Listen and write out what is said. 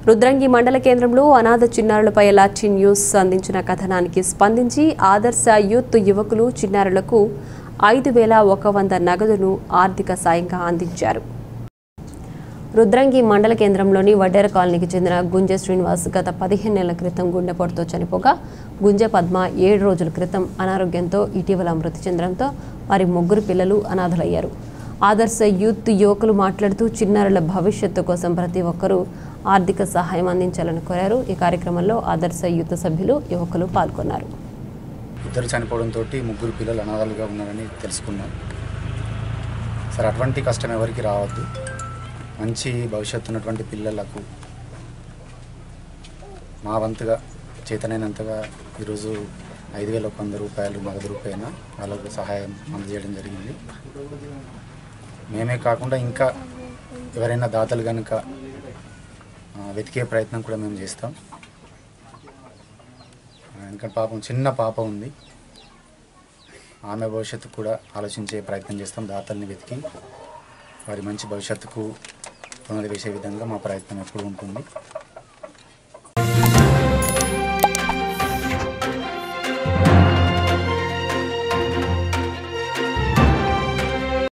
రుద్రంగి మండల కేంద్రంలో అనాథ చిన్నారులపై లాచి న్యూస్ అందించిన కథనానికి స్పందించి ఆదర్శ యూత్ యువకులు చిన్నారులకు ఐదు వేల ఒక వంద నగదును ఆర్థిక సాయంగా అందించారు రుద్రంగి మండల కేంద్రంలోని వడ్డేర కాలనీకి చెందిన గుంజె శ్రీనివాస్ గత పదిహేను నెలల క్రితం గుండెపోటుతో చనిపోగా గుంజె పద్మ ఏడు రోజుల క్రితం అనారోగ్యంతో ఇటీవల మృతి చెందడంతో వారి ముగ్గురు పిల్లలు అనాథలయ్యారు ఆదర్శ యూత్ యువకులు మాట్లాడుతూ చిన్నారుల భవిష్యత్తు కోసం ప్రతి ఒక్కరూ ఆర్థిక సహాయం అందించాలని కోరారు ఈ కార్యక్రమంలో ఆదర్శ యూత్ సభ్యులు యువకులు పాల్గొన్నారు ఇద్దరు చనిపోవడంతో ముగ్గురు పిల్లలు అనాథలుగా ఉన్నారని తెలుసుకున్నాం సరే అటువంటి కష్టం ఎవరికి రావద్దు మంచి భవిష్యత్తు ఉన్నటువంటి పిల్లలకు మా వంతుగా చేతనైనంతగా ఈరోజు ఐదు వేల ఒక వంద రూపాయలు నగదు రూపాయన వాళ్ళకు సహాయం అందజేయడం జరిగింది మేమే కాకుండా ఇంకా ఎవరైనా దాతలు కనుక ఆ, వెతికే ప్రయత్నం కూడా మేము చేస్తాం ఎందుకంటే పాపం చిన్న పాప ఉంది ఆమె భవిష్యత్తు కూడా ఆలోచించే ప్రయత్నం చేస్తాం దాతల్ని వెతికి వారి మంచి భవిష్యత్తుకు పునాది వేసే విధంగా మా ప్రయత్నం ఎప్పుడు ఉంటుంది